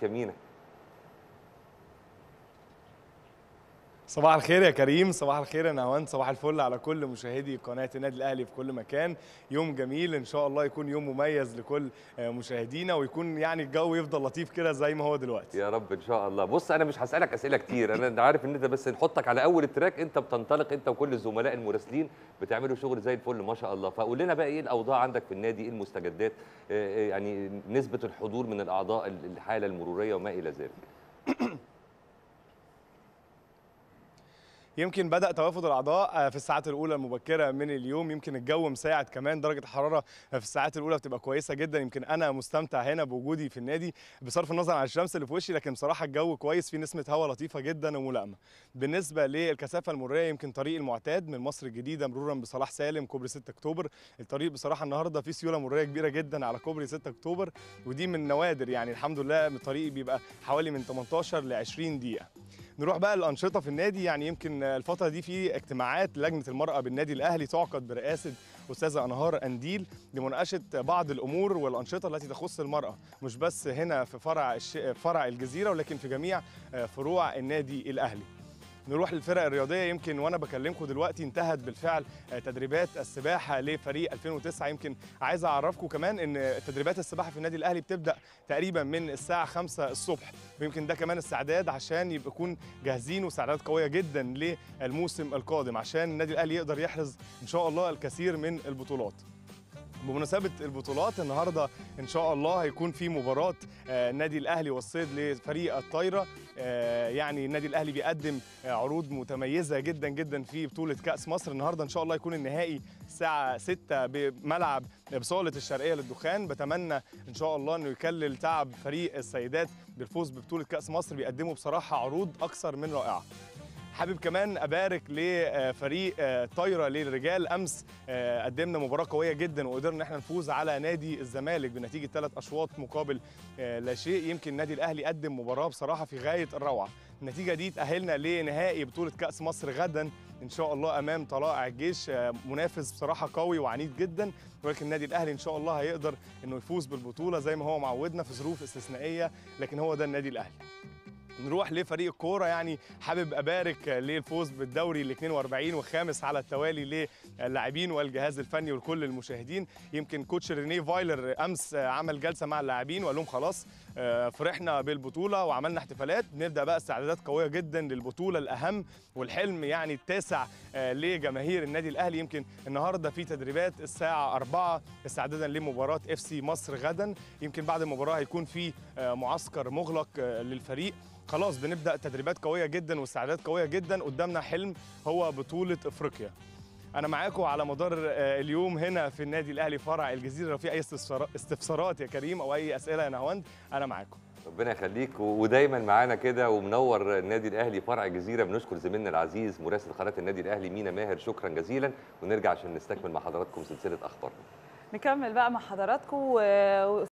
كمينة صباح الخير يا كريم صباح الخير يا نهوان صباح الفل على كل مشاهدي قناة النادي الأهلي في كل مكان يوم جميل إن شاء الله يكون يوم مميز لكل مشاهدينا ويكون يعني الجو يفضل لطيف كده زي ما هو دلوقتي يا رب ان شاء الله بص انا مش هسالك اسئله كتير انا عارف ان انت بس نحطك على اول التراك انت بتنطلق انت وكل الزملاء المراسلين بتعملوا شغل زي الفل ما شاء الله فقول لنا بقى ايه الاوضاع عندك في النادي ايه المستجدات آه، يعني نسبه الحضور من الاعضاء الحاله المروريه وما الى ذلك يمكن بدأ توافد الأعضاء في الساعات الأولى المبكرة من اليوم يمكن الجو مساعد كمان درجة الحرارة في الساعات الأولى بتبقى كويسة جدا يمكن أنا مستمتع هنا بوجودي في النادي بصرف النظر عن الشمس اللي في وشي لكن بصراحة الجو كويس في نسمة هواء لطيفة جدا وملائمة بالنسبة للكثافة المرورية يمكن طريق المعتاد من مصر الجديدة مرورا بصلاح سالم كوبري 6 أكتوبر الطريق بصراحة النهاردة فيه سيولة مرورية كبيرة جدا على كوبري 6 أكتوبر ودي من نوادر يعني الحمد لله الطريق بيبقى حوالي من 18 ل 20 دقيقة نروح بقى الانشطه في النادي يعني يمكن الفتره دي في اجتماعات لجنه المراه بالنادي الاهلي تعقد برئاسه استاذه انهار انديل لمناقشه بعض الامور والانشطه التي تخص المراه مش بس هنا في فرع الش... فرع الجزيره ولكن في جميع فروع النادي الاهلي نروح للفرق الرياضيه يمكن وانا بكلمكم دلوقتي انتهت بالفعل تدريبات السباحه لفريق 2009 يمكن عايز اعرفكم كمان ان تدريبات السباحه في النادي الاهلي بتبدا تقريبا من الساعه 5 الصبح ويمكن ده كمان استعداد عشان يبقى يكون جاهزين واستعدادات قويه جدا للموسم القادم عشان النادي الاهلي يقدر يحرز ان شاء الله الكثير من البطولات بمناسبة البطولات النهاردة إن شاء الله هيكون في مباراة النادي الأهلي والصيد لفريق الطايرة يعني النادي الأهلي بيقدم عروض متميزة جدا جدا في بطولة كأس مصر النهاردة إن شاء الله يكون النهائي الساعة 6 بملعب بصالة الشرقية للدخان بتمنى إن شاء الله إنه يكلل تعب فريق السيدات بالفوز ببطولة كأس مصر بيقدموا بصراحة عروض أكثر من رائعة حابب كمان ابارك لفريق طايره للرجال امس قدمنا مباراه قويه جدا وقدرنا ان احنا نفوز على نادي الزمالك بنتيجه ثلاث اشواط مقابل لا شيء يمكن النادي الاهلي قدم مباراه بصراحه في غايه الروعه النتيجه دي تاهلنا لنهائي بطوله كاس مصر غدا ان شاء الله امام طلائع الجيش منافس بصراحه قوي وعنيد جدا ولكن النادي الاهلي ان شاء الله هيقدر انه يفوز بالبطوله زي ما هو معودنا في ظروف استثنائيه لكن هو ده النادي الاهلي نروح لفريق الكوره يعني حابب ابارك للفوز بالدوري ال 42 وخامس على التوالي للاعبين والجهاز الفني ولكل المشاهدين يمكن كوتش ريني فايلر امس عمل جلسه مع اللاعبين وقال لهم خلاص فرحنا بالبطوله وعملنا احتفالات نبدا بقى استعدادات قويه جدا للبطوله الاهم والحلم يعني التاسع لجماهير النادي الاهلي يمكن النهارده في تدريبات الساعه 4 استعدادا لمباراه اف سي مصر غدا يمكن بعد المباراه هيكون في معسكر مغلق للفريق خلاص بنبدا تدريبات قويه جدا واستعدادات قويه جدا قدامنا حلم هو بطوله افريقيا انا معاكم على مدار اليوم هنا في النادي الاهلي فرع الجزيره لو في اي استفسارات يا كريم او اي اسئله يا نهاوند انا معاكم ربنا يخليك ودايما معانا كده ومنور النادي الاهلي فرع الجزيره بنشكر زميلنا العزيز مراسل قناه النادي الاهلي مينا ماهر شكرا جزيلا ونرجع عشان نستكمل مع حضراتكم سلسله اخبارنا نكمل بقى مع حضراتكم